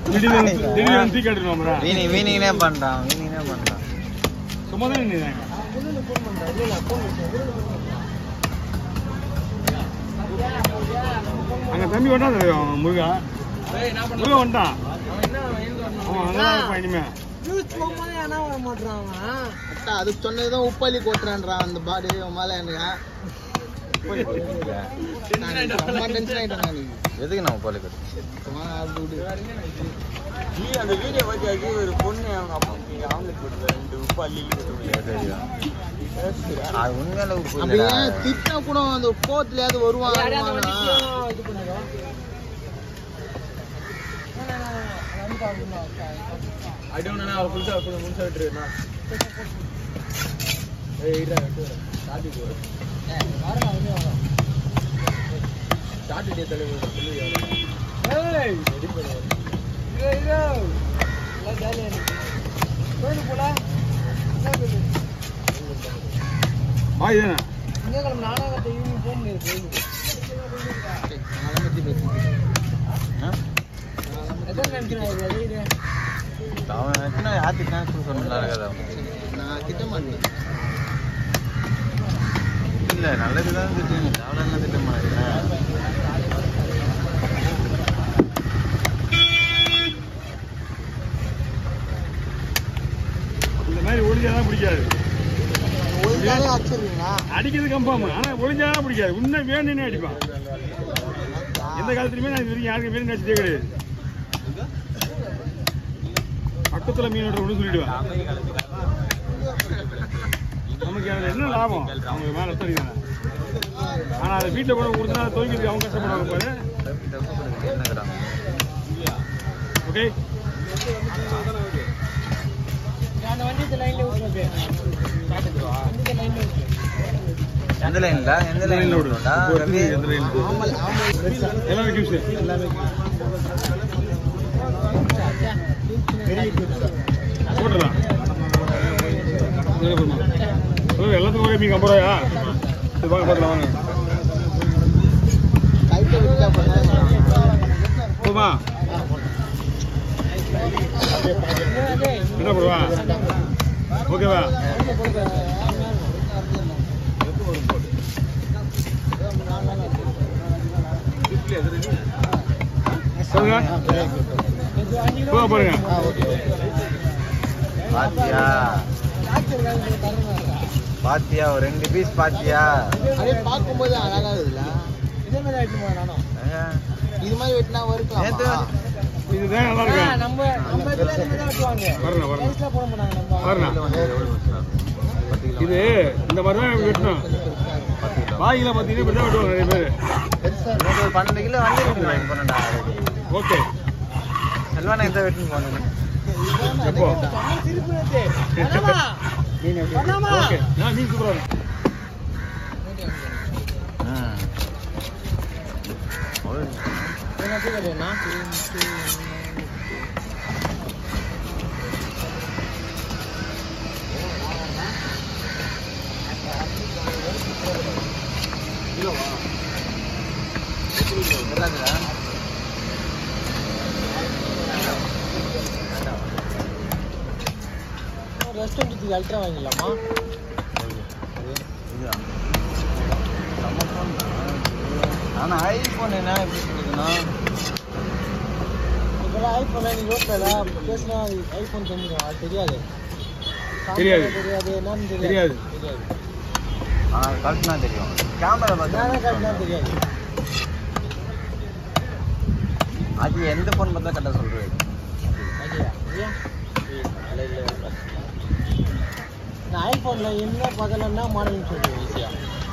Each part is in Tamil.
திடீர்னு வந்து- திடீர்னு வந்து தூக்கி கட்டுறோம்ல. வீணி வீணிங்கனே பண்றான் வீணிங்கனே பண்றான் சும்மா தான் நின்னுதாங்க. அங்க தம்பி வந்தான் அவன் முருகா முருகா வந்துட்டான் அவன் அங்கதான் இருப்பான் இனிமே அக்கா, அது சொன்னதுதான் உப்பாளி கொட்டுறான்றான் அந்த பாடு உன் மேல எனக்கு நான் செம்ம tension ஆயிட்டேன் நான் இன்னைக்கு. எதுக்கு நம்ம போல கட்டு சும்மா அப்படி விடு. அந்த வீடியோ பார்த்து ஒரு பொண்ணு அவங்க அப்பா ஆம்லெட் போட்டு ரெண்டு உப்பு அள்ளி அது உண்மையில உப்பு அப்படியே இல்லடா. திட்டினா கூட அந்த கோவத்துலயாவது வருவான் வருவானா? அடிவனா அவ புதுசா கொஞ்சம் முன்சா விட்டுருனா ஏய் இல்ல விட்டு சாட்டி போ சாட்டி டே தலைவர் சொல்லுங்க ஏய் ரெடி பண்ணுங்க இதோ இதோ எல்லாம் ஜாலியா இருக்கு கோயிலுக்கு போல வா இதுதானே திங்கக்கிழமை நாடகத்தை ஈவினிங் போக முடியாது கோயிலுக்கு சரி, நல்லா பத்தி பேசு. ஆ? எத்தனை நினைக்கிறேன் அது இது அவன் எத்தனை யாருக்கு கேன்சல் சொன்னா இருக்காது அவன் நான் திட்ட மாட்டேன் இல்ல நல்லதுதான் திட்டு தேவையான திட்ட மாட்டேன் இந்த மாதிரி ஒளிஞ்சாதான் பிடிக்காது ஒழுங்காவே அடிச்சிருக்கீங்களா அடிக்கிறது கன்ஃபார்ம் ஆனா ஒளிஞ்சாதான் பிடிக்காது உன்ன வேணும்னே அடிப்பான் எந்த காலத்துலயுமே நான் இது வரைக்கும் யாருக்கு வேணும் அடிச்சதே கிடையாது பக்கத்துல மீன் வெட்டுற ஒன்று சொல்லிடுவேன் நமக்கு அதுல என்ன லாபம் அவங்க மேல எத்தனை தானே ஆனா அதை வீட்டுல கூட கொடுத்தா துவைக்கிறதுக்கு அவங்க கஷ்டப்படுவாங்க பாரு என்னங்கிறாங்க ஓகே அந்த வண்டி இந்த லைன்ல விட்டுருக்கு இந்த லைன்ல விட்டு எந்த லைன்ல எந்த லைன்ல லைன்ல விடு விடுறா இப்போ இருக்குது, எந்த லைன்ல விடு. ஆம்பளை ஆம்பளை எல்லாமே கியூஸ் போட்டுடலாம் இதுல போடுமா. ஓ, எல்லாத்துக்கும் ஒரே மீன் ஐம்பது ரூபாயா சரி வாங்க பார்க்கலாம் வாங்க கைட்ட விட்டா பண்ணாங்க போமா என்ன போடுவா ஓகேவா சொல்லுங்க போக பாருங்க பாத்தியா பாத்தியா ஒரு ரெண்டு பீஸ் பாத்தியா அப்படியே பார்க்கும்போது அழகா இருக்குதுல்ல இதே மாதிரி ஆயிட்டுமா நானும் ஐயா, இது மாதிரி வெட்டினா நேத்து வறுக்கலாம் இதுதான் நல்லா இருக்கு நம்ம நம்ம இதுல இந்த மாதிரி தான் வெட்டுவாங்க வரணும் வரணும் ரைஸ்ல போட மாட்டாங்க நம்ம வரணும் கிலோ வந்து எவ்வளவு வச்சுருக்காங்க? பத்து கிலோ இது இந்த மாதிரி தான் வெட்டணும் பத்து கிலோ பாயில பார்த்தீங்கன்னா இப்படி தான் வெட்டுவாங்க நிறைய பேர் இன்னைக்கு ஒரு பன்னெண்டு கிலோ வண்டி வெட்டி வாங்கி போனேன்டா ஓகே செல்வானா எந்த வெட்டுன்னு போனேன் எப்போ திருப்பி எடுத்து பண்ணாமா ஓகே நான் மீன் சூப்பரா இருக்கும் ம் ஒரு என்ன தூக்கட்டுண்ணா எல்லாத்துலா? ரெஸ்டாரண்ட்டுக்கு அல்ட்ரா வாங்கிடலாமா இதுதா. நம்ம phone தான். ஆனா ஐபோன் என்ன எப்படி சொல்லுதுன்னா இப்போலாம் ஐஃபோனில் நீ ரோட்டில் பேசினா ஐஃபோன் தெரிஞ்சிடும் அது தெரியாது தெரியாது. தெரியாது என்னன்னு தெரியாது. தெரியாது ஆனா கரெக்ட்னா தெரியும் கேமரா நானே கரெக்டாக பார்த்தா தெரியாது அது எந்த ஃபோன் பார்த்தா கரெக்டாக சொல்றது ஐயா ஐயா இல்லை இல்லை இல்லை நான் ஐஃபோனில் என்ன பார்க்கலன்னா மாடல்னு சொல்லுவேன் ஈஸியாக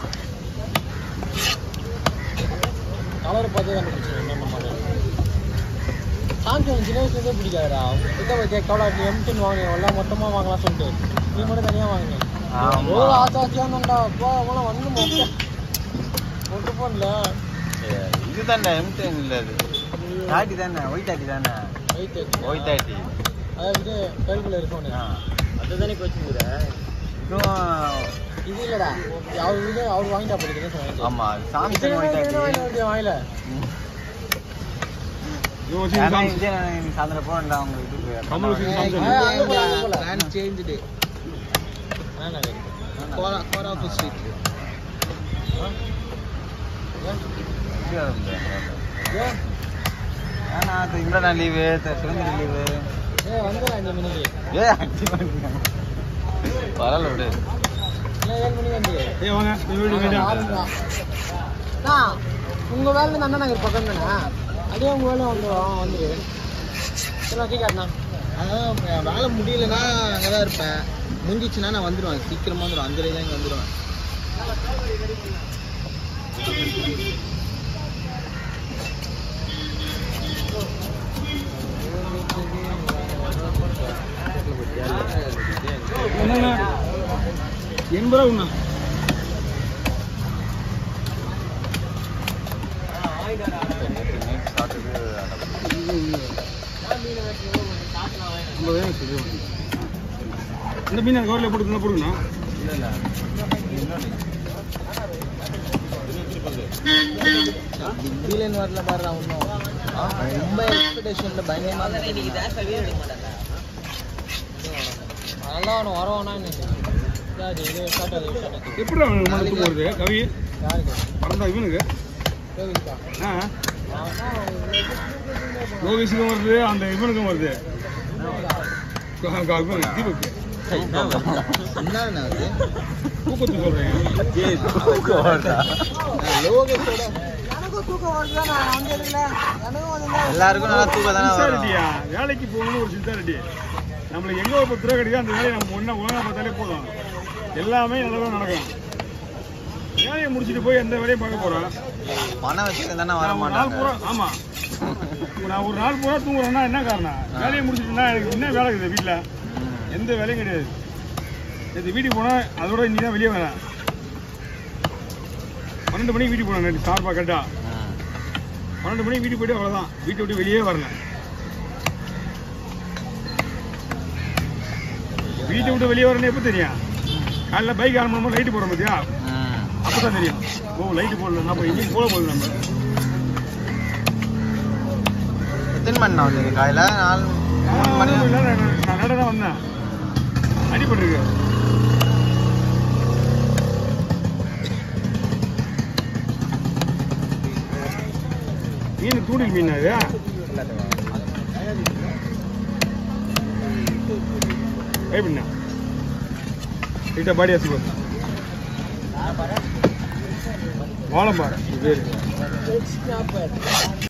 கலர் பார்த்து கண்டுபிடிச்சிருவேன் என்னென்ன மாடல் சாம்சங் சின்ன வயசுலேருந்தே பிடிக்காதுடா கிட்ட வச்ச கவலை நீ எம்டன் வாங்கினேன் எல்லாம் மொத்தமாக வாங்கலாம் சொல்லிட்டு நீ மட்டும் தனியாக வாங்கினேன் ஆமா. எவ்வளோ ஆசை ஆசையானண்டா அப்பா அவங்களாம் வந்து மொத்தம் ஒன்று ஃபோனில் ஏய், இதுதான்டா எம்டென் இல்ல அது தாட்டி தானே ஒய் தாட்டி தானே வெயிட் ஒய் தாட்டி அதாவது கைக்குள்ளே இருக்கணும் அதுதானே வச்சுக்கிற இதுவும் இது இல்லடா அவர் இது அவர் வாங்கிட்டா போடுது ஆமா சாம்சங் ஒய் தாட்டி வாங்கல ம். இவன் வச்சு ஏன்னா காமிச்சு. இதே நான் இன்னைக்கு சாயந்தரம் போறேன்டா அவங்க இதுக்கு கமல் வச்சு காமிச்சு. பிளான் சேஞ்சுடு வேணாம் டேய். கோரா கோரா ஆஃபீஸ் ஸ்ட்ரீட் எப்படி வர முடியாது? ஏன்? ஏன்னா அது இம்ரான் லீவு சுரேந்திர லீவு ஏய், வந்துடுறேன் அஞ்சு மணிக்கு. ஏ அஞ்சு மணிக்கு பரவாயில்ல விடு ஏன் ஏழு மணிக்கு வந்து? ஏய், வாங்க இந்த வீடு வேண்டாம். ஆறுங்களா? அண்ணா, உங்க வேலை இந்த அண்ணா நகர் பக்கம் தானே அதே உங்க வேலை வந்துடும் வந்துரு சரி ஓகே காட்டுண்ணா அதான் என் வேலை முடியலன்னா அங்கே தான் இருப்பேன் முடிஞ்சிச்சுன்னா நான் வந்துடுவேன் சீக்கிரமாக வந்துடுவேன் அஞ்சரை தான் இங்கே வந்துடுவேன் என்னண்ணா? எண்பது ரூபா உண்ணா. ஐம்பது ரூபாய் சொல்லுவேன். இந்த மீன் அந்த கவரில் போட்டு போடுங்கண்ணா பில்லியன் வரல பாரு ஒன்றும் ரொம்ப எக்ஸ்பெக்டேஷனில் பயங்கரமாக அதெல்லாம் அவனை வரவானா யாரு இது ஸ்டார்ட் ஆகுது ஸ்டார்ட் ஆகுது எப்படி அவனுக்கு மனத்துக்கு வருது கவி யாருக்கு பறந்தா இவனுக்கு கோவிக்கா ஆ லோகேஷுக்கும் வருது அந்த இவனுக்கும் வருது க- க- இவன் தீபக்கு என்னண்ணா அது தூக்கத்துக்கு சொல்றேன் நான் லோகத்தோட எனக்கும் தூக்கம் வருது நான் வந்து இல்லை எனக்கும் வந்து எல்லாருக்கும் நல்லா தூக்கம் தானே வரும் சின்சாரிட்டியா வேலைக்கு போகணும்னு ஒரு சின்சாரிட்டி நம்மளுக்கு எங்க ஒரு பத்து ரூபா கிடைக்குதோ அந்த வேலையை நம்ம ஒன்றா ஒழுங்கா பார்த்தாலே போதும் எல்லாமே நல்லதாக நடக்கும் வேலையை முடிச்சுட்டு போய் எந்த வேலையும் பார்க்க போறோம் பணம் வச்சுட்டு தானே வர நான் ஒரு நாள் பூரா மாட்டாங்க ஆமா இப்ப நான் ஒரு நாள் பூரா தூங்குறேன்னா என்ன காரணம் வேலையை முடிச்சுட்டுனா எனக்கு என்ன வேலை இருக்குது வீட்டில் ம். எந்த வேலையும் கிடையாது நேற்று வீட்டுக்கு போனால் அதோட இன்னைக்கு தான் வெளியே வரேன் பன்னெண்டு மணிக்கு வீட்டுக்கு போனேன் நேற்று சார்பா கரெக்டா ம். பன்னெண்டு மணிக்கு வீட்டுக்கு போயிட்டு அவ்வளோதான் வீட்டை விட்டு வெளியே வரல வீட்டை விட்டு வெளியே வரணும் எப்போ தெரியும் காலைல பைக் ஆன் பண்ணும்போது லைட்டு போடுறோம் பார்த்தியா ம். அப்போ தான் தெரியும் ஓ லைட்டு போடல நம்ம இன்னைக்கு போட போகுது நம்ம எத்தனை மணி நான் வந்தீங்க காலையில நாலு மூணு மணி நான் இல்ல, நான் நான் நட தான் வந்தேன் அடிபட்டிருக்கு மீன் தூண்டில் மீன் அது கைப்பிண்ணா கிட்ட பாடி அசிக்கோ வாழம்பாறை இது பேரு